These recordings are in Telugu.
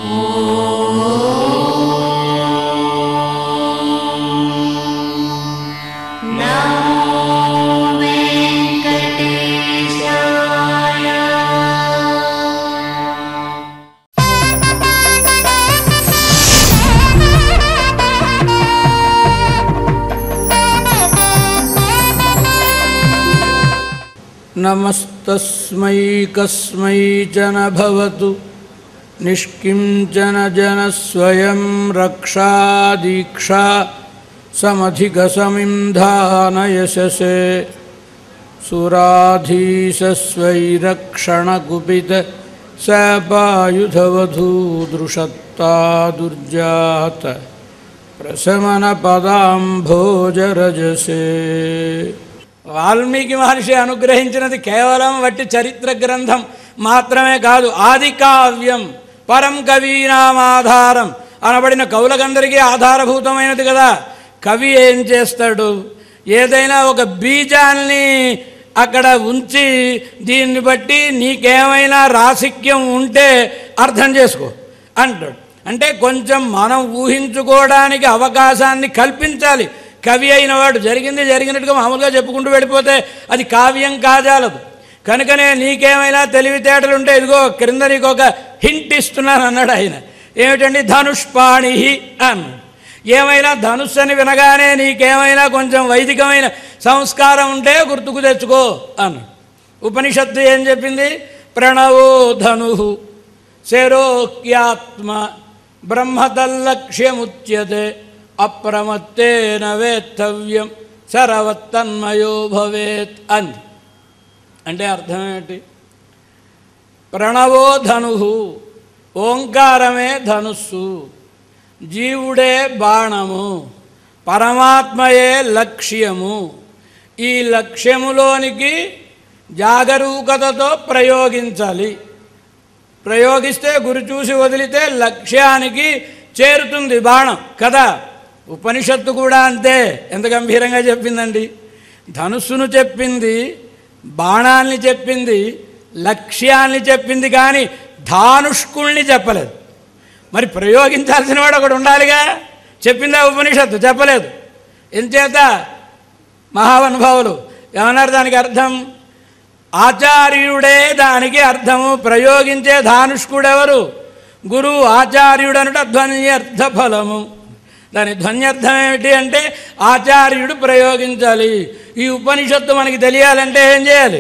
नमस्तस्मै कस्मै च न भवतु निष्किञ्चन जनस्वयं रक्षादीक्षा समधिकसमिं धानयशसे सुराधीशस्वैरक्षणकुपित सपायुधवधूदृशत्ता दुर्जात ప్రశమనపదాంభోజరజసే వాల్మీకి మహర్షి అనుగ్రహించినది కేవలం వట్టి చరిత్ర గ్రంథం మాత్రమే కాదు ఆది కావ్యం పరం కవీనామాధారం అనబడిన కవులకందరికీ ఆధారభూతమైనది కదా కవి ఏం చేస్తాడు ఏదైనా ఒక బీజాన్ని అక్కడ ఉంచి దీన్ని బట్టి నీకేమైనా రాసిక్యం ఉంటే అర్థం చేసుకో అంటాడు అంటే కొంచెం మనం ఊహించుకోవడానికి అవకాశాన్ని కల్పించాలి కవి అయిన వాడు జరిగింది జరిగినట్టుగా మామూలుగా చెప్పుకుంటూ వెళ్ళిపోతే అది కావ్యం కాజాలదు కనుకనే నీకేమైనా తెలివితేటలు ఉంటే ఇదిగో క్రింద నీకు ఒక హింట్ ఇస్తున్నాను అన్నాడు ఆయన ఏమిటండి ధనుష్పాణి అన్నాడు ఏమైనా ధనుస్సు అని వినగానే నీకేమైనా కొంచెం వైదికమైన సంస్కారం ఉంటే గుర్తుకు తెచ్చుకో అన్నాడు ఉపనిషత్తు ఏం చెప్పింది ప్రణవో ధను శరోక్యాత్మ బ్రహ్మతల్లక్ష్యముచ్యతే అప్రమత్తేన వేత్తవ్యం సరవత్తన్మయో భవేత్ అంది అంటే అర్థం ఏంటి ప్రణవో ధను ఓంకారమే ధనుస్సు జీవుడే బాణము పరమాత్మయే లక్ష్యము ఈ లక్ష్యములోనికి జాగరూకతతో ప్రయోగించాలి ప్రయోగిస్తే గురి చూసి వదిలితే లక్ష్యానికి చేరుతుంది బాణం కదా ఉపనిషత్తు కూడా అంతే ఎంత గంభీరంగా చెప్పిందండి ధనుస్సును చెప్పింది బాణాల్ని చెప్పింది లక్ష్యాల్ని చెప్పింది కానీ ధానుష్కుల్ని చెప్పలేదు మరి ప్రయోగించాల్సిన వాడు ఒకడు ఉండాలిగా చెప్పిందా ఉపనిషత్తు చెప్పలేదు ఎంచేత మహానుభావులు ఏమన్నారు దానికి అర్థం ఆచార్యుడే దానికి అర్థము ప్రయోగించే ధానుష్కుడెవరు గురువు ఆచార్యుడు అనుట ధ్వన్యర్థ ఫలము దాని ధ్వన్యర్థం ఏమిటి అంటే ఆచార్యుడు ప్రయోగించాలి ఈ ఉపనిషత్తు మనకి తెలియాలంటే ఏం చేయాలి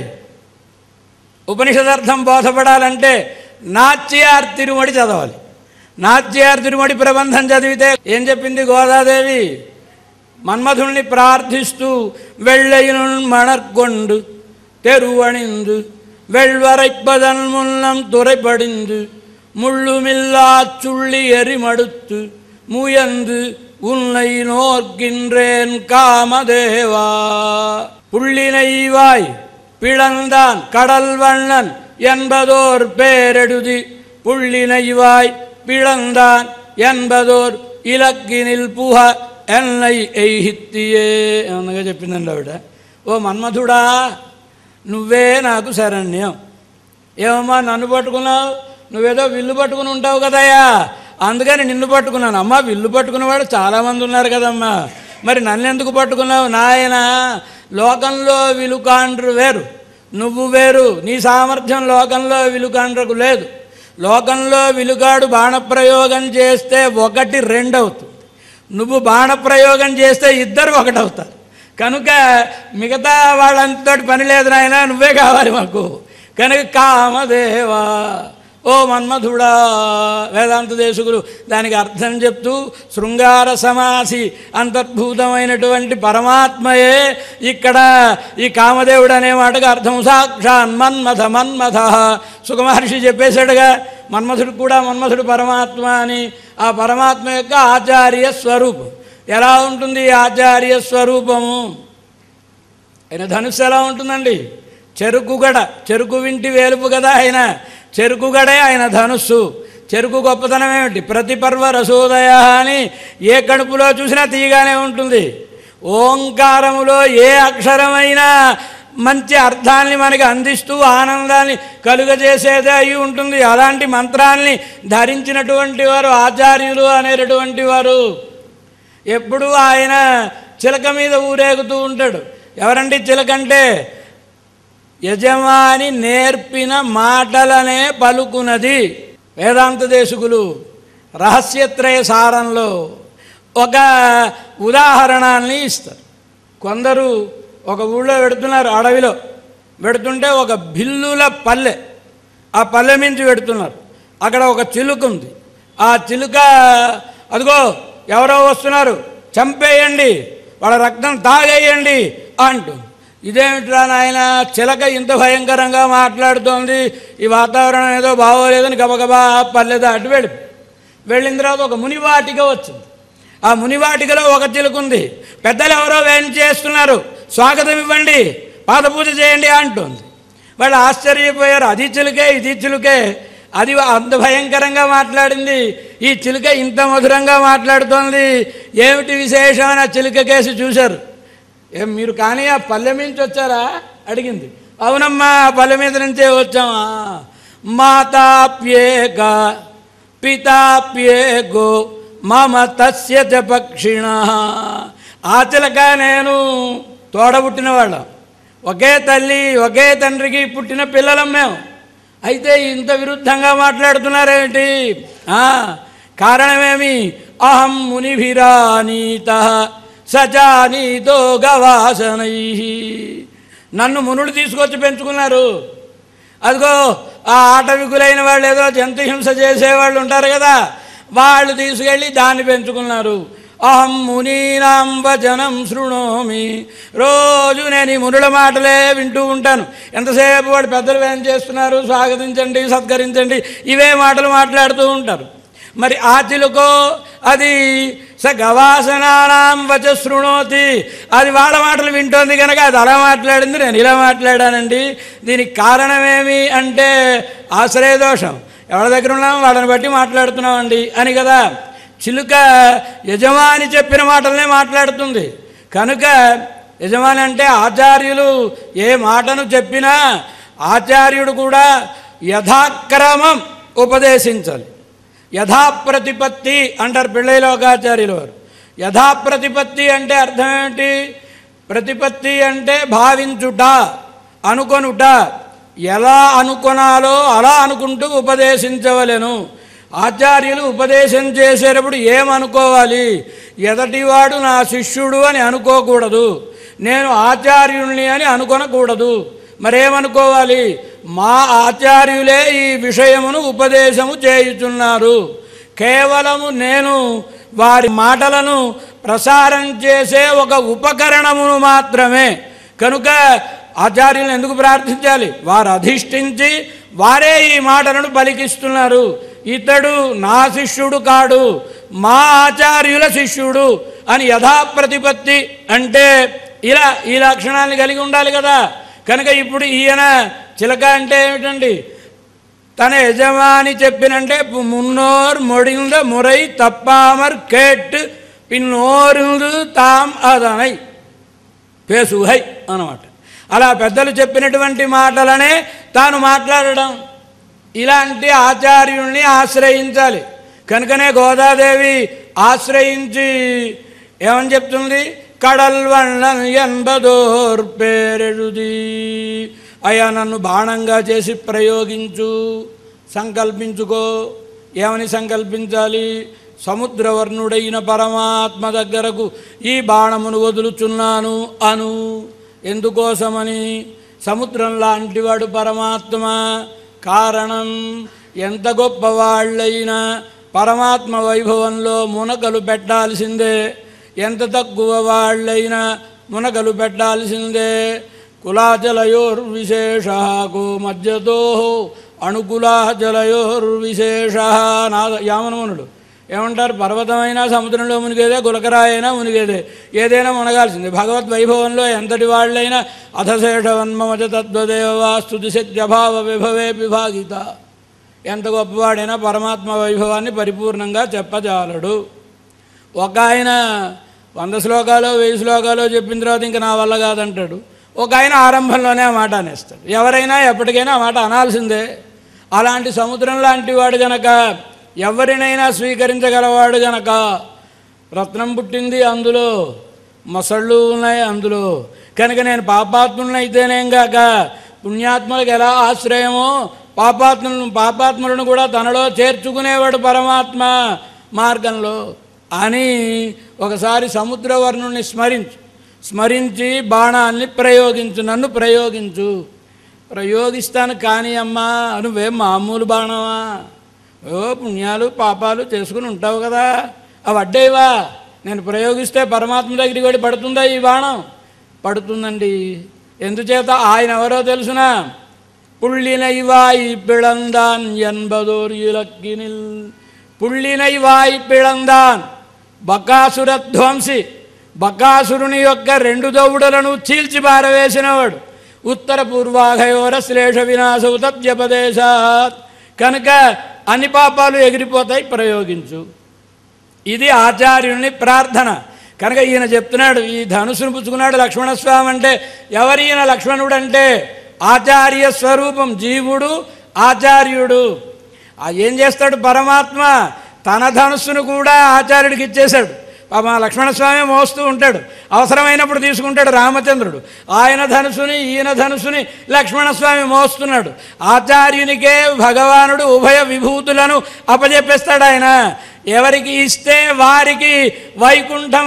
ఉపనిషదర్థం బోధపడాలంటే నాట్యార్ తిరుమడి చదవాలి నాట్యార్ తిరుమడి ప్రబంధం చదివితే ఏం చెప్పింది గోదాదేవి మన్మధుల్ని ప్రార్థిస్తూ వెళ్ళయిను మణర్కొండు తెరువణిందు வெள்வரைப்பதன் முன்னம் துறைப்படிந்து முள்ளுமில்லா சுள்ளி எரிமடுத்து முயந்து உன்னை நோக்கின்றேன் காமதேவா புள்ளினைவாய் பிளந்தான் கடல் வண்ணன் என்பதோர் பேரெடுதி புள்ளினைவாய் பிளந்தான் என்பதోర్ ఇలక్కినిల్ పుహ ఎన్నై ఎయిహిత్తియే అన్నగా చెప్పిందండి ఆవిడ ఓ మన్మధుడా నువ్వే నాకు శరణ్యం ఏమమ్మా నన్ను పట్టుకున్నావు నువ్వేదో విల్లు పట్టుకుని ఉంటావు కదయ్యా అందుకని నిన్ను పట్టుకున్నాను అమ్మా విల్లు పట్టుకునేవాడు చాలామంది ఉన్నారు కదమ్మా మరి నన్ను ఎందుకు పట్టుకున్నావు నాయన లోకంలో విలుకాండ్రు వేరు నువ్వు వేరు నీ సామర్థ్యం లోకంలో విలుకాండ్రకు లేదు లోకంలో విలుగాడు బాణప్రయోగం చేస్తే ఒకటి రెండు అవుతుంది నువ్వు బాణప్రయోగం చేస్తే ఇద్దరు ఒకటవుతారు కనుక మిగతా వాళ్ళంతటి పని లేదు నాయన నువ్వే కావాలి మాకు కనుక కామదేవా ఓ మన్మధుడా వేదాంత దేశకులు దానికి అర్థం చెప్తూ శృంగార సమాసి అంతర్భూతమైనటువంటి పరమాత్మయే ఇక్కడ ఈ కామదేవుడు అనే మాటకు అర్థం సాక్షాన్ మన్మథ మన్మథ సుఖమహర్షి చెప్పేశాడుగా మన్మథుడు కూడా మన్మథుడు పరమాత్మ అని ఆ పరమాత్మ యొక్క ఆచార్య స్వరూపం ఎలా ఉంటుంది ఈ ఆచార్య స్వరూపము ఆయన ధనుస్సు ఎలా ఉంటుందండి చెరుకుగడ చెరుకు వింటి వేలుపు కదా ఆయన చెరుకుగడే ఆయన ధనుస్సు చెరుకు గొప్పతనం ఏమిటి ప్రతి పర్వ రసోదయ అని ఏ కడుపులో చూసినా తీయగానే ఉంటుంది ఓంకారములో ఏ అక్షరమైనా మంచి అర్థాన్ని మనకి అందిస్తూ ఆనందాన్ని కలుగజేసేదే అయి ఉంటుంది అలాంటి మంత్రాల్ని ధరించినటువంటి వారు ఆచార్యులు అనేటటువంటి వారు ఎప్పుడూ ఆయన చిలక మీద ఊరేగుతూ ఉంటాడు ఎవరండి చిలకంటే యజమాని నేర్పిన మాటలనే పలుకున్నది వేదాంత దేశకులు రహస్యత్రయ సారంలో ఒక ఉదాహరణాన్ని ఇస్తారు కొందరు ఒక ఊళ్ళో పెడుతున్నారు అడవిలో పెడుతుంటే ఒక బిల్లుల పల్లె ఆ పల్లె మించి పెడుతున్నారు అక్కడ ఒక చిలుక ఉంది ఆ చిలుక అదిగో ఎవరో వస్తున్నారు చంపేయండి వాళ్ళ రక్తం తాగేయండి అంటుంది ఇదేమిట్రా నాయన చిలక ఇంత భయంకరంగా మాట్లాడుతోంది ఈ వాతావరణం ఏదో బాగోలేదని గబగబా పల్లె దాటి వెళ్ళి వెళ్ళిన తర్వాత ఒక మునివాటిక వచ్చింది ఆ మునివాటికలో ఒక చిలుక ఉంది పెద్దలు ఎవరో వేం చేస్తున్నారు స్వాగతం ఇవ్వండి పాదపూజ చేయండి అంటుంది వాళ్ళు ఆశ్చర్యపోయారు అది చిలుకే ఇది చిలుకే అది అంత భయంకరంగా మాట్లాడింది ఈ చిలుక ఇంత మధురంగా మాట్లాడుతోంది ఏమిటి విశేషం అని ఆ చిలుక కేసి చూశారు ఏం మీరు కానీ ఆ పల్లె నుంచి వచ్చారా అడిగింది అవునమ్మా ఆ పల్లె మీద నుంచే వచ్చామా మాతాప్యేక పితాప్యేగో మమ తస్య చ పక్షిణ ఆచలక నేను తోడబుట్టిన వాళ్ళం ఒకే తల్లి ఒకే తండ్రికి పుట్టిన పిల్లలం మేము అయితే ఇంత విరుద్ధంగా మాట్లాడుతున్నారేంటి ఆ, కారణమేమి అహం మునిభిరానీత సజానీతో గవాసనై నన్ను మునులు తీసుకొచ్చి పెంచుకున్నారు అదిగో ఆ ఆటవికులైన వాళ్ళు ఏదో జంతు హింస చేసేవాళ్ళు ఉంటారు కదా వాళ్ళు తీసుకెళ్ళి దాన్ని పెంచుకున్నారు అహం మునీనాం వచనం శృణోమి రోజు నేను ఈ మునుల మాటలే వింటూ ఉంటాను ఎంతసేపు వాడు పెద్దలు ఏం చేస్తున్నారు స్వాగతించండి సత్కరించండి ఇవే మాటలు మాట్లాడుతూ ఉంటారు మరి ఆ చిలుకో అది స గవాసనానాం వచ శృణోతి అది వాళ్ళ మాటలు వింటోంది కనుక అది అలా మాట్లాడింది నేను ఇలా మాట్లాడానండి దీనికి కారణమేమి అంటే ఆశ్రయదోషం ఎవరి దగ్గర ఉన్నాం వాళ్ళని బట్టి మాట్లాడుతున్నామండి అని కదా చిలుక యజమాని చెప్పిన మాటలనే మాట్లాడుతుంది కనుక యజమాని అంటే ఆచార్యులు ఏ మాటను చెప్పినా ఆచార్యుడు కూడా యథాక్రమం ఉపదేశించాలి యథాప్రతిపత్తి అంటారు పిళ్ళైలోకాచార్యులు వారు యథాప్రతిపత్తి అంటే అర్థం ఏమిటి ప్రతిపత్తి అంటే భావించుట అనుకొనుట ఎలా అనుకొనాలో అలా అనుకుంటూ ఉపదేశించవలెను ఆచార్యులు ఉపదేశం చేసేటప్పుడు ఏమనుకోవాలి ఎదటివాడు నా శిష్యుడు అని అనుకోకూడదు నేను ఆచార్యుల్ని అని అనుకొనకూడదు మరేమనుకోవాలి మా ఆచార్యులే ఈ విషయమును ఉపదేశము చేయుచున్నారు కేవలము నేను వారి మాటలను ప్రసారం చేసే ఒక ఉపకరణమును మాత్రమే కనుక ఆచార్యులను ఎందుకు ప్రార్థించాలి వారు అధిష్ఠించి వారే ఈ మాటలను పలికిస్తున్నారు ఇతడు నా శిష్యుడు కాడు మా ఆచార్యుల శిష్యుడు అని యథాప్రతిపత్తి అంటే ఇలా ఈ లక్షణాన్ని కలిగి ఉండాలి కదా కనుక ఇప్పుడు ఈయన చిలక అంటే ఏమిటండి తన యజమాని చెప్పినంటే మున్నోర్ మొడింద మురై తప్పామర్ కేట్ పిన్నోరుందు తాం అదనై పేసుహై అన్నమాట అలా పెద్దలు చెప్పినటువంటి మాటలనే తాను మాట్లాడడం ఇలాంటి ఆచార్యుల్ని ఆశ్రయించాలి కనుకనే గోదాదేవి ఆశ్రయించి ఏమని చెప్తుంది కడల్ వళ్ళన్ ఎన్బదోర్ పేరెడుది అయ్యా నన్ను బాణంగా చేసి ప్రయోగించు సంకల్పించుకో ఏమని సంకల్పించాలి సముద్రవర్ణుడైన పరమాత్మ దగ్గరకు ఈ బాణమును వదులుచున్నాను అను ఎందుకోసమని సముద్రం లాంటివాడు పరమాత్మ కారణం ఎంత గొప్పవాళ్ళైనా పరమాత్మ వైభవంలో మునకలు పెట్టాల్సిందే ఎంత తక్కువ వాళ్ళైనా మునకలు పెట్టాల్సిందే కులాచలయోర్విశేష గో మధ్యతో అణుకులాచలయోర్విశేష నాద యామనమునుడు ఏమంటారు పర్వతమైనా సముద్రంలో మునిగేదే గులకరాయైనా మునిగేదే ఏదైనా మునగాల్సిందే భగవద్ వైభవంలో ఎంతటి వాళ్ళైనా అథశేషవన్మమచ తద్వదేవా స్థుతి శక్త్యభావ విభవే విభాగిత ఎంత గొప్పవాడైనా పరమాత్మ వైభవాన్ని పరిపూర్ణంగా చెప్పజాలడు ఒక ఆయన వంద శ్లోకాలు వెయ్యి శ్లోకాలు చెప్పిన తర్వాత ఇంకా నా వల్ల కాదంటాడు ఒక ఆయన ఆరంభంలోనే ఆ మాట అనేస్తాడు ఎవరైనా ఎప్పటికైనా ఆ మాట అనాల్సిందే అలాంటి సముద్రం లాంటి వాడు గనక ఎవరినైనా స్వీకరించగలవాడు గనక రత్నం పుట్టింది అందులో మొసళ్ళు ఉన్నాయి అందులో కనుక నేను పాపాత్ములనైతేనేం గాక పుణ్యాత్మలకు ఎలా ఆశ్రయమో పాపాత్ములను పాపాత్ములను కూడా తనలో చేర్చుకునేవాడు పరమాత్మ మార్గంలో అని ఒకసారి సముద్రవర్ణుని స్మరించు స్మరించి బాణాన్ని ప్రయోగించు నన్ను ప్రయోగించు ప్రయోగిస్తాను కానీ అమ్మా నువ్వేం మామూలు బాణమా ఓ పుణ్యాలు పాపాలు చేసుకుని ఉంటావు కదా అవి అడ్డేవా నేను ప్రయోగిస్తే పరమాత్మ దగ్గరికి వెళ్ళి పడుతుందా ఈ బాణం పడుతుందండి ఎందుచేత ఆయన ఎవరో తెలుసునా పుళ్ళినైవాయి పిళందాన్ ఎన్బదోర్ ఇలక్కినిల్ పుళ్ళినైవాయి పిళందాన్ బకాసురధ్వంసి బకాసురుని యొక్క రెండు దౌడులను చీల్చి పారవేసినవాడు ఉత్తర పూర్వాఘయోర శ్లేష వినాశవు తప్యపదేశాత్ కనుక అన్ని పాపాలు ఎగిరిపోతాయి ప్రయోగించు ఇది ఆచార్యుని ప్రార్థన కనుక ఈయన చెప్తున్నాడు ఈ ధనుసును పుచ్చుకున్నాడు లక్ష్మణస్వామి అంటే ఎవరీయన లక్ష్మణుడు అంటే ఆచార్య స్వరూపం జీవుడు ఆచార్యుడు ఆ ఏం చేస్తాడు పరమాత్మ తన ధనుస్సును కూడా ఆచార్యుడికి ఇచ్చేశాడు పాప లక్ష్మణస్వామి మోస్తూ ఉంటాడు అవసరమైనప్పుడు తీసుకుంటాడు రామచంద్రుడు ఆయన ధనుసుని ఈయన ధనుసుని లక్ష్మణస్వామి మోస్తున్నాడు ఆచార్యునికే భగవానుడు ఉభయ విభూతులను అప్పజెప్పేస్తాడు ఆయన ఎవరికి ఇస్తే వారికి వైకుంఠం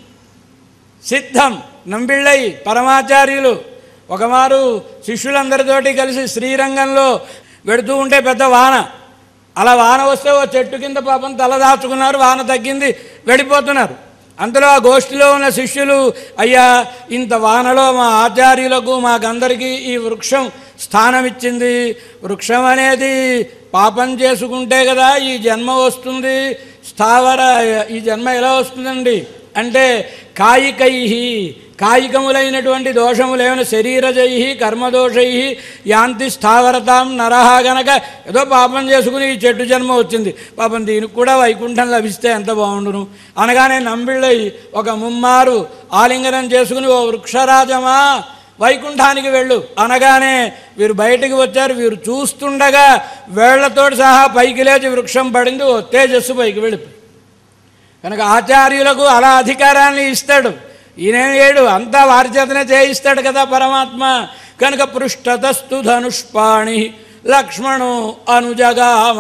సిద్ధం నంబిళ్ళై పరమాచార్యులు ఒకమారు శిష్యులందరితోటి కలిసి శ్రీరంగంలో వెడుతూ ఉంటే పెద్ద వాన అలా వాన వస్తే ఓ చెట్టు కింద పాపం తల దాచుకున్నారు వాన తగ్గింది వెళ్ళిపోతున్నారు అంతలో ఆ గోష్ఠిలో ఉన్న శిష్యులు అయ్యా ఇంత వానలో మా ఆచార్యులకు మాకందరికీ ఈ వృక్షం స్థానం ఇచ్చింది వృక్షం అనేది పాపం చేసుకుంటే కదా ఈ జన్మ వస్తుంది స్థావర ఈ జన్మ ఎలా వస్తుందండి అంటే కాయికై కాయికములైనటువంటి దోషములు ఏమైనా శరీరజై కర్మదోషై యాంతి స్థావరతాం నరహ గనక ఏదో పాపం చేసుకుని ఈ చెట్టు జన్మ వచ్చింది పాపం దీనికి కూడా వైకుంఠం లభిస్తే ఎంత బాగుండును అనగానే నంబిళ్ళై ఒక ముమ్మారు ఆలింగనం చేసుకుని ఓ వృక్షరాజమా వైకుంఠానికి వెళ్ళు అనగానే వీరు బయటికి వచ్చారు వీరు చూస్తుండగా వేళ్లతోటి సహా పైకి లేచి వృక్షం పడింది ఓ తేజస్సు పైకి వెళ్ళిపోయి కనుక ఆచార్యులకు అలా అధికారాన్ని ఇస్తాడు ఈయనేం ఏడు అంతా వారి చేతనే చేయిస్తాడు కదా పరమాత్మ కనుక పృష్ఠతస్తు ధనుష్పాణి లక్ష్మణు అనుజగామ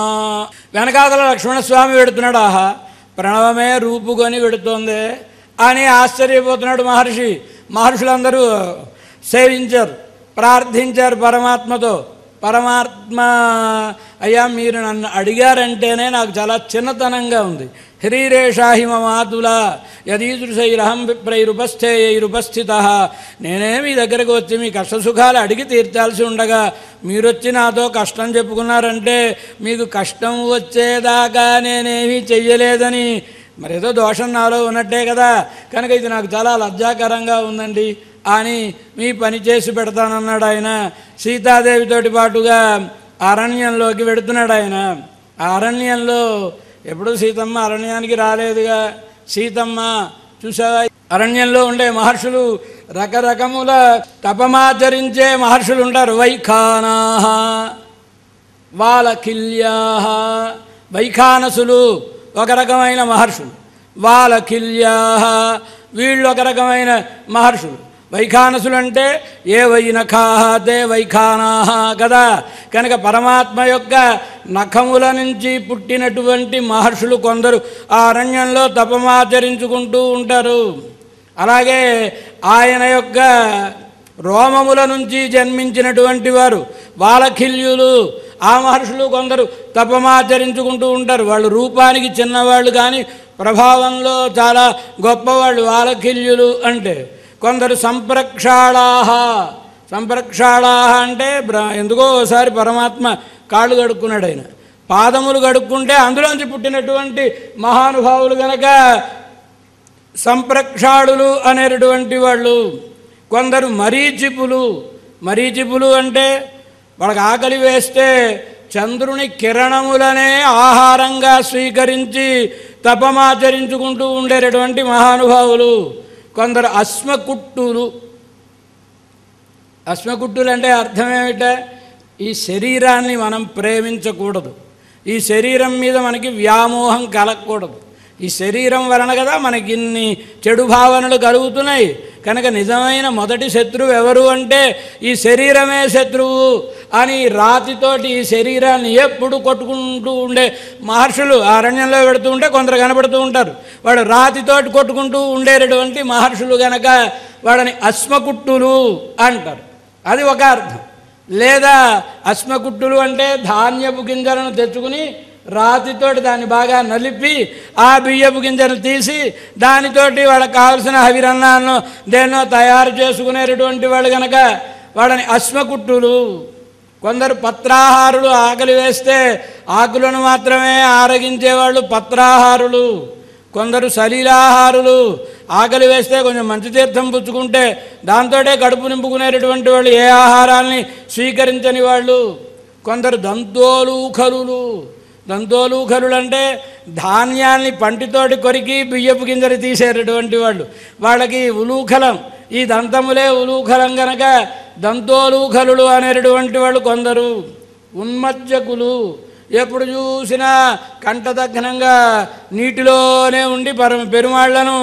వెనకాతల లక్ష్మణస్వామి వెడుతున్నాడు ఆహా ప్రణవమే రూపుకొని వెడుతోంది అని ఆశ్చర్యపోతున్నాడు మహర్షి మహర్షులందరూ సేవించారు ప్రార్థించారు పరమాత్మతో పరమాత్మ అయ్యా మీరు నన్ను అడిగారంటేనే నాకు చాలా చిన్నతనంగా ఉంది హ్రీరేషాహిమ మాతుల యదీదృశైరహం విప్రైరుపస్థేయైరుపస్థిత నేనే మీ దగ్గరకు వచ్చి మీ కష్టసుఖాలు అడిగి తీర్చాల్సి ఉండగా మీరొచ్చి నాతో కష్టం చెప్పుకున్నారంటే మీకు కష్టం వచ్చేదాకా నేనేమీ చెయ్యలేదని మరేదో దోషం నాలో ఉన్నట్టే కదా కనుక ఇది నాకు చాలా లజ్జాకరంగా ఉందండి అని మీ పని చేసి పెడతానన్నాడు ఆయన సీతాదేవితోటి పాటుగా అరణ్యంలోకి వెడుతున్నాడు ఆయన ఆ అరణ్యంలో ఎప్పుడు సీతమ్మ అరణ్యానికి రాలేదుగా సీతమ్మ చూసావా అరణ్యంలో ఉండే మహర్షులు రకరకముల తపమాచరించే మహర్షులు ఉంటారు వైఖానా వాలకిల్యా వైఖానసులు ఒక రకమైన మహర్షులు వాలకిల్యా వీళ్ళు ఒక రకమైన మహర్షులు వైఖానసులు అంటే ఏ వై నఖాహ తే వైఖానాహ కదా కనుక పరమాత్మ యొక్క నఖముల నుంచి పుట్టినటువంటి మహర్షులు కొందరు ఆ అరణ్యంలో తపమాచరించుకుంటూ ఉంటారు అలాగే ఆయన యొక్క రోమముల నుంచి జన్మించినటువంటి వారు వాలఖిల్యులు ఆ మహర్షులు కొందరు తపమాచరించుకుంటూ ఉంటారు వాళ్ళు రూపానికి చిన్నవాళ్ళు కానీ ప్రభావంలో చాలా గొప్పవాళ్ళు వాలఖిల్యులు అంటే కొందరు సంప్రక్షాళాహ సంప్రక్షాళాహ అంటే బ్ర ఎందుకో ఒకసారి పరమాత్మ కాళ్ళు కడుక్కున్నాడు ఆయన పాదములు కడుక్కుంటే అందులోంచి పుట్టినటువంటి మహానుభావులు గనక సంప్రక్షాళులు అనేటటువంటి వాళ్ళు కొందరు మరీచిపులు మరీచిపులు అంటే వాళ్ళకి ఆకలి వేస్తే చంద్రుని కిరణములనే ఆహారంగా స్వీకరించి తపమాచరించుకుంటూ ఉండేటటువంటి మహానుభావులు కొందరు అశ్మకుట్టులు అశ్మకుట్టులు అంటే అర్థం ఏమిట ఈ శరీరాన్ని మనం ప్రేమించకూడదు ఈ శరీరం మీద మనకి వ్యామోహం కలగకూడదు ఈ శరీరం వలన కదా మనకి ఇన్ని చెడు భావనలు కలుగుతున్నాయి కనుక నిజమైన మొదటి శత్రువు ఎవరు అంటే ఈ శరీరమే శత్రువు అని రాతితోటి ఈ శరీరాన్ని ఎప్పుడు కొట్టుకుంటూ ఉండే మహర్షులు ఆ అరణ్యంలో పెడుతూ ఉంటే కొందరు కనబడుతూ ఉంటారు వాడు రాతితోటి కొట్టుకుంటూ ఉండేటటువంటి మహర్షులు గనక వాడని అశ్మకుట్టులు అంటారు అది ఒక అర్థం లేదా అశ్మకుట్టులు అంటే ధాన్యపు గింజలను తెచ్చుకుని రాతితోటి దాన్ని బాగా నలిపి ఆ బియ్యపు గింజను తీసి దానితోటి వాళ్ళకి కావలసిన హవిరన్నాలను దేన్నో తయారు చేసుకునేటటువంటి వాళ్ళు గనక వాళ్ళని అశ్మకుట్టులు కొందరు పత్రాహారులు ఆకలి వేస్తే ఆకులను మాత్రమే ఆరగించేవాళ్ళు పత్రాహారులు కొందరు సలీలాహారులు ఆకలి వేస్తే కొంచెం మంచి తీర్థం పుచ్చుకుంటే దాంతోటే కడుపు నింపుకునేటటువంటి వాళ్ళు ఏ ఆహారాన్ని స్వీకరించని వాళ్ళు కొందరు దంతోలూఖలులు దంతోలూఖలులు అంటే ధాన్యాన్ని పంటితోటి కొరికి బియ్యపు గింజలు తీసేటటువంటి వాళ్ళు వాళ్ళకి ఉలూఖలం ఈ దంతములే ఉలూఖలం గనక దంతోలూఖలులు అనేటటువంటి వాళ్ళు కొందరు ఉన్మజ్జకులు ఎప్పుడు చూసినా కంటదగ్నంగా నీటిలోనే ఉండి పరమ పెరుమాళ్లను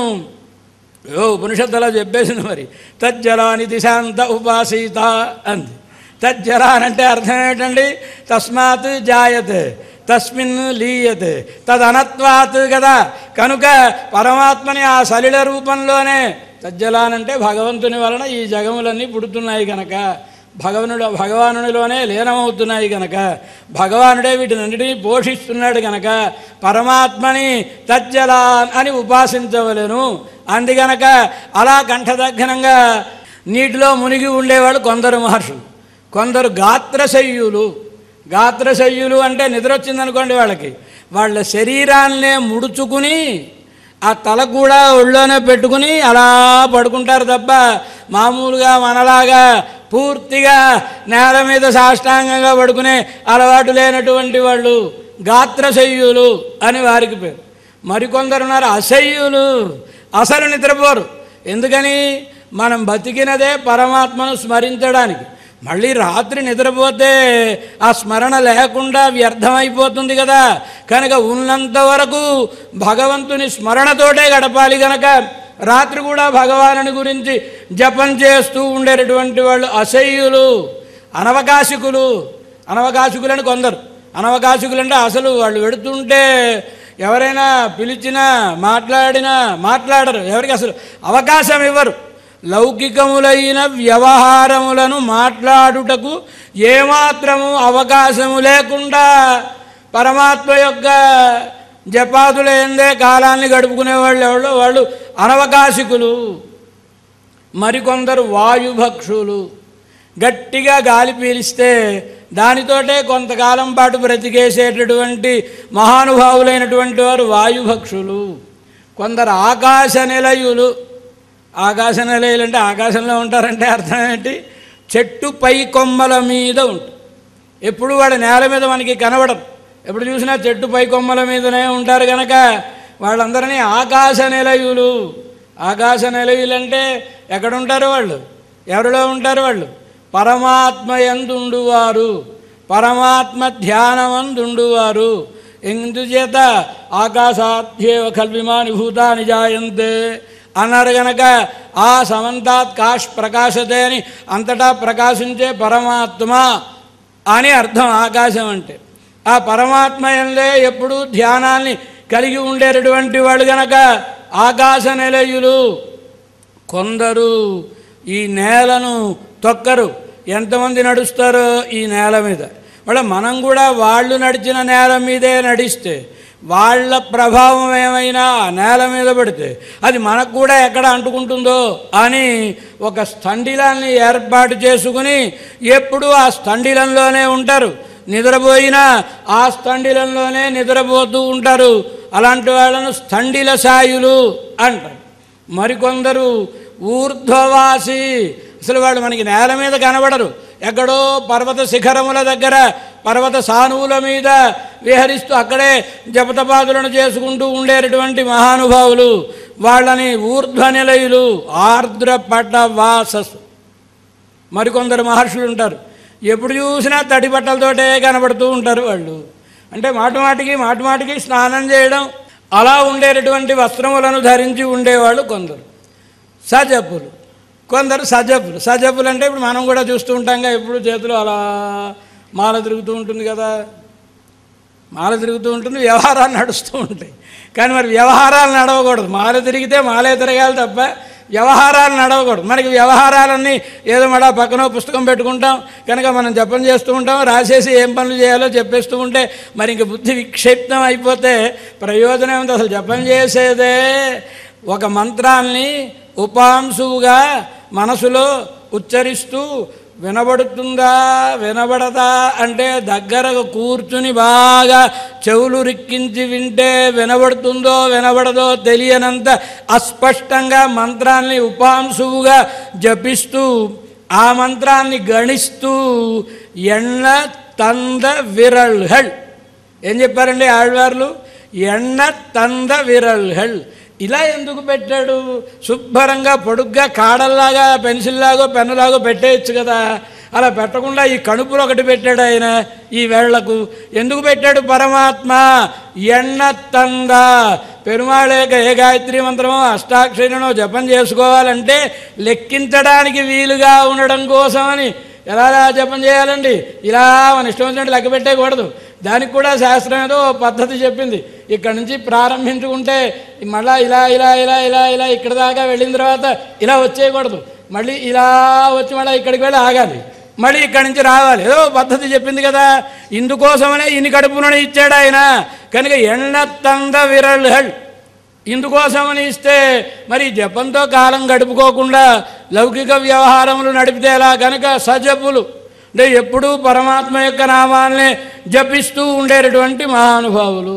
ఓ ఉపనిషత్తు అలా చెప్పేసింది మరి తజ్జలాని దిశాంత ఉపాసీత అంది తజ్జలాన్ అంటే అర్థం ఏంటండి తస్మాత్ జాయత్ తస్మిన్ లీయత్ తదనత్వాత్ కదా కనుక పరమాత్మని ఆ సలిల రూపంలోనే తజ్జలాన్ అంటే భగవంతుని వలన ఈ జగములన్నీ పుడుతున్నాయి కనుక భగవనుడు భగవానునిలోనే లీనమవుతున్నాయి గనక భగవానుడే వీటినన్నిటినీ పోషిస్తున్నాడు గనక పరమాత్మని తజ్జలాన్ అని ఉపాసించవలెను అందుగనక అలా కంఠదగ్నంగా నీటిలో మునిగి ఉండేవాళ్ళు కొందరు మహర్షులు కొందరు గాత్రశయ్యులు గాత్రశయ్యులు అంటే నిద్ర వచ్చిందనుకోండి వాళ్ళకి వాళ్ళ శరీరాన్నే ముడుచుకుని ఆ తల కూడా ఒళ్ళోనే పెట్టుకుని అలా పడుకుంటారు తప్ప మామూలుగా మనలాగా పూర్తిగా నేల మీద సాష్టాంగంగా పడుకునే అలవాటు లేనటువంటి వాళ్ళు గాత్రశయ్యులు అని వారికి పేరు మరికొందరు ఉన్నారు అసహ్యులు అసలు నిద్రపోరు ఎందుకని మనం బతికినదే పరమాత్మను స్మరించడానికి మళ్ళీ రాత్రి నిద్రపోతే ఆ స్మరణ లేకుండా వ్యర్థమైపోతుంది కదా కనుక ఉన్నంత వరకు భగవంతుని స్మరణతోటే గడపాలి గనక రాత్రి కూడా భగవానుని గురించి జపం చేస్తూ ఉండేటటువంటి వాళ్ళు అసహ్యులు అనవకాశికులు అనవకాశికులని కొందరు అనవకాశికులు అంటే అసలు వాళ్ళు పెడుతుంటే ఎవరైనా పిలిచినా మాట్లాడినా మాట్లాడరు ఎవరికి అసలు అవకాశం ఇవ్వరు లౌకికములైన వ్యవహారములను మాట్లాడుటకు ఏమాత్రము అవకాశము లేకుండా పరమాత్మ యొక్క జపాదులేందే కాలాన్ని గడుపుకునే వాళ్ళు ఎవరో వాళ్ళు అనవకాశికులు మరికొందరు వాయుభక్షులు గట్టిగా గాలి పీలిస్తే దానితోటే కొంతకాలం పాటు బ్రతికేసేటటువంటి మహానుభావులైనటువంటి వారు వాయుభక్షులు కొందరు ఆకాశ నిలయులు ఆకాశ నిలయులు అంటే ఆకాశంలో ఉంటారంటే అర్థం ఏంటి చెట్టు పై కొమ్మల మీద ఉంటుంది ఎప్పుడు వాడు నేల మీద మనకి కనబడరు ఎప్పుడు చూసినా చెట్టు పై కొమ్మల మీదనే ఉంటారు కనుక వాళ్ళందరినీ ఆకాశ నిలయులు ఆకాశ నిలయులు అంటే ఎక్కడుంటారు వాళ్ళు ఎవరిలో ఉంటారు వాళ్ళు పరమాత్మ ఎందుండువారు పరమాత్మ ధ్యానమందుండువారు ఎందుచేత ఆకాశాధ్యేవ కల్విమాని భూతాని జాయంతే అన్నారు గనక ఆ సమంతాత్ కాష్ ప్రకాశతే అని అంతటా ప్రకాశించే పరమాత్మ అని అర్థం ఆకాశం అంటే ఆ పరమాత్మ ఎందే ఎప్పుడూ ధ్యానాన్ని కలిగి ఉండేటటువంటి వాళ్ళు గనక ఆకాశ నిలయులు కొందరు ఈ నేలను తొక్కరు ఎంతమంది నడుస్తారో ఈ నేల మీద మళ్ళీ మనం కూడా వాళ్ళు నడిచిన నేల మీదే నడిస్తే వాళ్ళ ప్రభావం ఏమైనా ఆ నేల మీద పడితే అది మనకు కూడా ఎక్కడ అంటుకుంటుందో అని ఒక స్థండిలాన్ని ఏర్పాటు చేసుకుని ఎప్పుడూ ఆ స్థండిలంలోనే ఉంటారు నిద్రపోయినా ఆ స్థండిలంలోనే నిద్రపోతూ ఉంటారు అలాంటి వాళ్ళను స్థండిల సాయులు అంటారు మరికొందరు ఊర్ధ్వవాసి అసలు వాళ్ళు మనకి నేల మీద కనబడరు ఎక్కడో పర్వత శిఖరముల దగ్గర పర్వత సానువుల మీద విహరిస్తూ అక్కడే జపతపాదులను చేసుకుంటూ ఉండేటటువంటి మహానుభావులు వాళ్ళని ఊర్ధ్వ నిలయులు ఆర్ద్రపట వాసస్ మరికొందరు మహర్షులు ఉంటారు ఎప్పుడు చూసినా తడి బట్టలతోటే కనబడుతూ ఉంటారు వాళ్ళు అంటే మాటి మాటికి మాటి మాటికి స్నానం చేయడం అలా ఉండేటటువంటి వస్త్రములను ధరించి ఉండేవాళ్ళు కొందరు సజపులు కొందరు సజపులు సజపులు అంటే ఇప్పుడు మనం కూడా చూస్తూ ఉంటాంగా ఎప్పుడు చేతులు అలా మాల తిరుగుతూ ఉంటుంది కదా మాల తిరుగుతూ ఉంటుంది వ్యవహారాలు నడుస్తూ ఉంటాయి కానీ మరి వ్యవహారాలు నడవకూడదు మాల తిరిగితే మాలే తిరగాలి తప్ప వ్యవహారాలు నడవకూడదు మనకి వ్యవహారాలన్నీ ఏదో మడా పక్కన పుస్తకం పెట్టుకుంటాం కనుక మనం జపం చేస్తూ ఉంటాం రాసేసి ఏం పనులు చేయాలో చెప్పేస్తూ ఉంటే మరి ఇంక బుద్ధి విక్షిప్తం అయిపోతే ప్రయోజనం ఏమిటి అసలు జపం చేసేదే ఒక మంత్రాన్ని ఉపాంశువుగా మనసులో ఉచ్చరిస్తూ వినబడుతుందా వినబడదా అంటే దగ్గరకు కూర్చుని బాగా చెవులు రిక్కించి వింటే వినబడుతుందో వినబడదో తెలియనంత అస్పష్టంగా మంత్రాన్ని ఉపాంశువుగా జపిస్తూ ఆ మంత్రాన్ని గణిస్తూ ఎన్న తంద విరల్హల్ ఏం చెప్పారండి ఆళ్వార్లు ఎన్న తంద విరల్హల్ ఇలా ఎందుకు పెట్టాడు శుభ్రంగా పొడుగ్గా కాడల్లాగా పెన్సిల్లాగో పెన్నులాగో పెట్టేయచ్చు కదా అలా పెట్టకుండా ఈ కణుపులు ఒకటి పెట్టాడు ఆయన ఈ వేళ్లకు ఎందుకు పెట్టాడు పరమాత్మ ఎన్న తంద పెరుమాళేక ఏ గాయత్రి మంత్రమో అష్టాక్షరినో జపం చేసుకోవాలంటే లెక్కించడానికి వీలుగా ఉండడం కోసమని ఎలా జపం చేయాలండి ఇలా మన ఇష్టం వచ్చినట్టు లెక్క పెట్టేయకూడదు దానికి కూడా శాస్త్రం ఏదో ఓ పద్ధతి చెప్పింది ఇక్కడ నుంచి ప్రారంభించుకుంటే మళ్ళా ఇలా ఇలా ఇలా ఇలా ఇలా ఇక్కడ దాకా వెళ్ళిన తర్వాత ఇలా వచ్చేయకూడదు మళ్ళీ ఇలా వచ్చి మళ్ళీ ఇక్కడికి వెళ్ళి ఆగాలి మళ్ళీ ఇక్కడి నుంచి రావాలి ఏదో పద్ధతి చెప్పింది కదా ఇందుకోసమనే ఇన్ని కడుపులను ఇచ్చాడు ఆయన కనుక ఎన్న తంద విరల్హల్ ఇందుకోసమని ఇస్తే మరి జపంతో కాలం గడుపుకోకుండా లౌకిక వ్యవహారములు నడిపితే ఎలా కనుక సజపులు అంటే ఎప్పుడూ పరమాత్మ యొక్క నామాన్నే జపిస్తూ ఉండేటటువంటి మహానుభావులు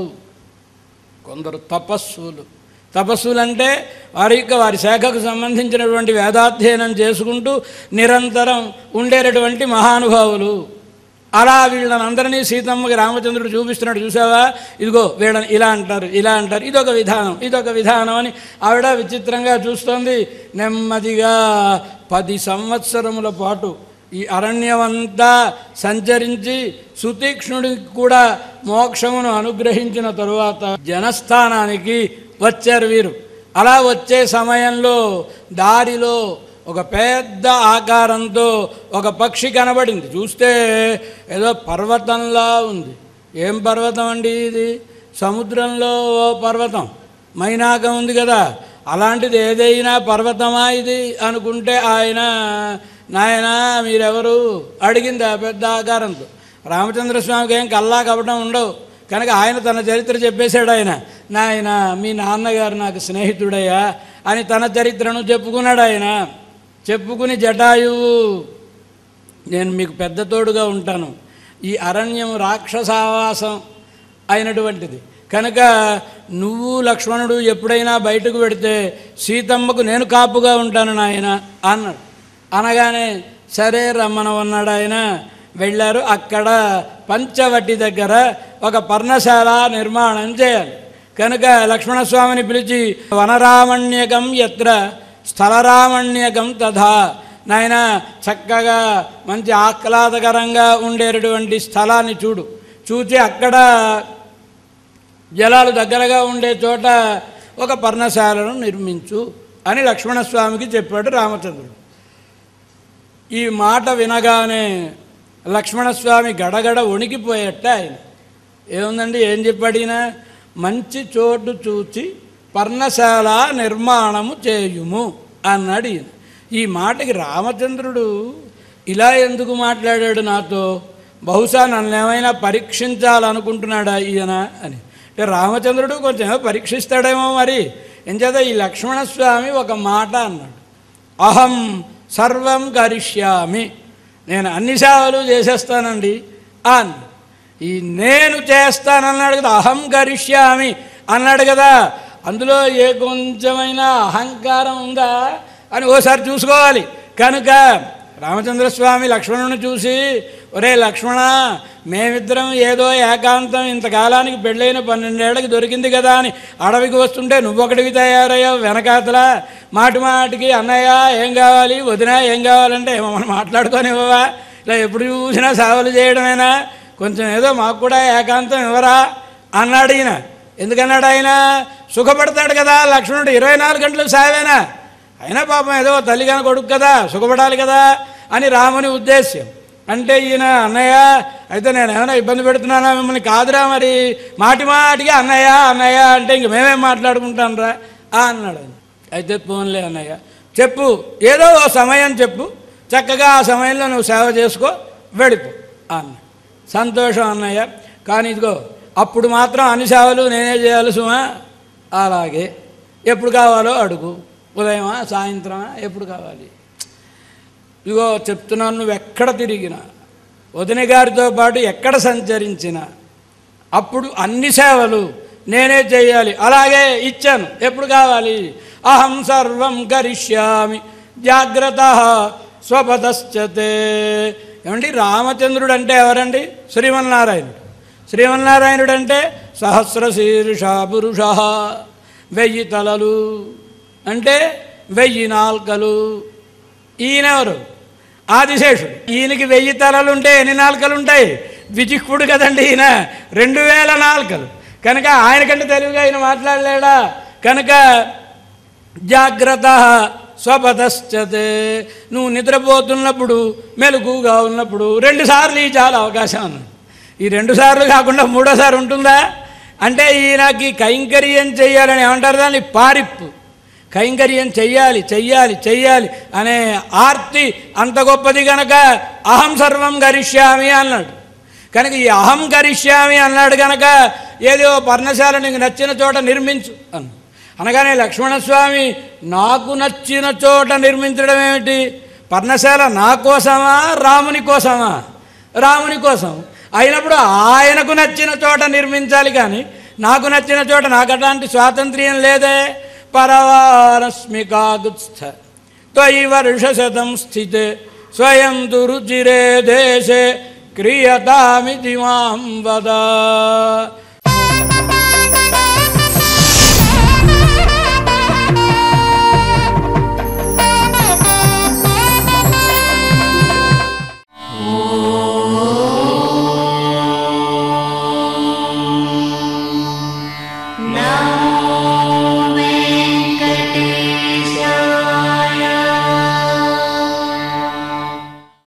కొందరు తపస్సులు తపస్సులు అంటే వారి యొక్క వారి శాఖకు సంబంధించినటువంటి వేదాధ్యయనం చేసుకుంటూ నిరంతరం ఉండేటటువంటి మహానుభావులు అలా వీళ్ళనందరినీ సీతమ్మకి రామచంద్రుడు చూపిస్తున్నాడు చూసావా ఇదిగో వీళ్ళని ఇలా అంటారు ఇలా అంటారు ఇదొక విధానం ఇదొక విధానం అని ఆవిడ విచిత్రంగా చూస్తోంది నెమ్మదిగా పది సంవత్సరముల పాటు ఈ అరణ్యమంతా సంచరించి సుతీక్ష్ణుడికి కూడా మోక్షమును అనుగ్రహించిన తరువాత జనస్థానానికి వచ్చారు వీరు అలా వచ్చే సమయంలో దారిలో ఒక పెద్ద ఆకారంతో ఒక పక్షి కనబడింది చూస్తే ఏదో పర్వతంలా ఉంది ఏం పర్వతం అండి ఇది సముద్రంలో ఓ పర్వతం మైనాకం ఉంది కదా అలాంటిది ఏదైనా పర్వతమా ఇది అనుకుంటే ఆయన నాయన మీరెవరు అడిగింది ఆ పెద్ద ఆకారంతో రామచంద్రస్వామికి ఏం కల్లా కపటం ఉండవు కనుక ఆయన తన చరిత్ర చెప్పేశాడు ఆయన నాయన మీ నాన్నగారు నాకు స్నేహితుడయ్యా అని తన చరిత్రను చెప్పుకున్నాడు ఆయన చెప్పుకుని జటాయువు నేను మీకు పెద్ద తోడుగా ఉంటాను ఈ అరణ్యం రాక్షసావాసం అయినటువంటిది కనుక నువ్వు లక్ష్మణుడు ఎప్పుడైనా బయటకు పెడితే సీతమ్మకు నేను కాపుగా ఉంటాను నాయన అన్నాడు అనగానే సరే రమ్మనమన్నాడు ఆయన వెళ్ళారు అక్కడ పంచవటి దగ్గర ఒక పర్ణశాల నిర్మాణం చేయాలి కనుక లక్ష్మణస్వామిని పిలిచి వనరామణ్యకం ఎత్ర స్థలరామణ్యకం తథా నాయన చక్కగా మంచి ఆహ్లాదకరంగా ఉండేటటువంటి స్థలాన్ని చూడు చూచి అక్కడ జలాలు దగ్గరగా ఉండే చోట ఒక పర్ణశాలను నిర్మించు అని లక్ష్మణస్వామికి చెప్పాడు రామచంద్రుడు ఈ మాట వినగానే లక్ష్మణస్వామి గడగడ వణికిపోయట ఆయన ఏముందండి ఏం చెప్పాడు ఈయన మంచి చోటు చూచి పర్ణశాల నిర్మాణము చేయుము అన్నాడు ఈయన ఈ మాటకి రామచంద్రుడు ఇలా ఎందుకు మాట్లాడాడు నాతో బహుశా నన్ను ఏమైనా పరీక్షించాలనుకుంటున్నాడా ఈయన అని అంటే రామచంద్రుడు కొంచెం పరీక్షిస్తాడేమో మరి ఎంచేత ఈ లక్ష్మణస్వామి ఒక మాట అన్నాడు అహం సర్వం కరిష్యామి నేను అన్ని సేవలు చేసేస్తానండి అన్ ఈ నేను చేస్తానన్నాడు కదా అహం కరిష్యామి అన్నాడు కదా అందులో ఏ కొంచెమైనా అహంకారం ఉందా అని ఓసారి చూసుకోవాలి కనుక రామచంద్రస్వామి లక్ష్మణుని చూసి ఒరే లక్ష్మణ మేమిద్దరం ఏదో ఏకాంతం ఇంతకాలానికి పెళ్ళైన పన్నెండేళ్ళకి దొరికింది కదా అని అడవికి వస్తుంటే నువ్వొకటివి తయారయ్యావు వెనకాతల మాటి మాటికి అన్నయ్య ఏం కావాలి వదిన ఏం కావాలంటే ఏమో మనం మాట్లాడుకోనివ్వవా ఇలా ఎప్పుడు చూసినా సేవలు చేయడమేనా కొంచెం ఏదో మాకు కూడా ఏకాంతం ఇవ్వరా అన్నాడు ఈయన ఎందుకన్నాడు ఆయన సుఖపడతాడు కదా లక్ష్మణుడు ఇరవై నాలుగు గంటలు సావేనా అయినా పాపం ఏదో తల్లిగాని కొడుకు కదా సుఖపడాలి కదా అని రాముని ఉద్దేశ్యం అంటే ఈయన అన్నయ్య అయితే నేను ఏమైనా ఇబ్బంది పెడుతున్నానా మిమ్మల్ని కాదురా మరి మాటి మాటికి అన్నయ్య అన్నయ్య అంటే ఇంక మేమేం మాట్లాడుకుంటాను రా అన్నాడు ఆయన అయితే పోన్లే అన్నయ్య చెప్పు ఏదో ఓ సమయం చెప్పు చక్కగా ఆ సమయంలో నువ్వు సేవ చేసుకో వెళ్ళిపో అన్న సంతోషం అన్నయ్య కానీ ఇదిగో అప్పుడు మాత్రం అన్ని సేవలు నేనే చేయాలి సుమా అలాగే ఎప్పుడు కావాలో అడుగు ఉదయమా సాయంత్రమా ఎప్పుడు కావాలి ఇగో చెప్తున్నాను నువ్వు ఎక్కడ తిరిగినా వదిన గారితో పాటు ఎక్కడ సంచరించినా అప్పుడు అన్ని సేవలు నేనే చేయాలి అలాగే ఇచ్చాను ఎప్పుడు కావాలి అహం సర్వం కరిష్యామి జాగ్రత్త స్వపదశ్చతే ఏమండి రామచంద్రుడు అంటే ఎవరండి శ్రీమన్నారాయణుడు శ్రీమన్నారాయణుడు అంటే సహస్రశీర్ష పురుష వెయ్యి తలలు అంటే వెయ్యి నాల్కలు ఈయనెవరు ఆదిశేషుడు ఈయనకి వెయ్యి తలలు ఉంటే ఎన్ని నాలుకలు ఉంటాయి ద్విజిహ్వుడు కదండి ఈయన రెండు వేల నాలుకలు కనుక ఆయనకంటే తెలివిగా ఆయన మాట్లాడలేడా కనుక జాగ్రత్త స్వపదశ్చతే నువ్వు నిద్రపోతున్నప్పుడు మెలకుగా ఉన్నప్పుడు రెండు సార్లు ఈ చాలా అవకాశం ఉంది ఈ రెండు సార్లు కాకుండా మూడోసారి ఉంటుందా అంటే ఈయనకి కైంకర్యం చెయ్యాలని ఏమంటారు దాన్ని పారిప్పు కైంకర్యం చెయ్యాలి చెయ్యాలి చెయ్యాలి అనే ఆర్తి అంత గొప్పది గనక అహం సర్వం గరిష్యామి అన్నాడు కనుక ఈ అహం గరిష్యామి అన్నాడు కనుక ఏదో పర్ణశాల నీకు నచ్చిన చోట నిర్మించు అన్న అనగానే లక్ష్మణస్వామి నాకు నచ్చిన చోట నిర్మించడం ఏమిటి పర్ణశాల నా కోసమా రాముని కోసమా రాముని కోసం అయినప్పుడు ఆయనకు నచ్చిన చోట నిర్మించాలి కానీ నాకు నచ్చిన చోట నాకు అట్లాంటి స్వాతంత్ర్యం లేదే పరవారస్మికాదుస్థ త్వయి వర్షశతం స్థితే స్వయం దురుచిరే దేశే క్రియతామితి మాం వద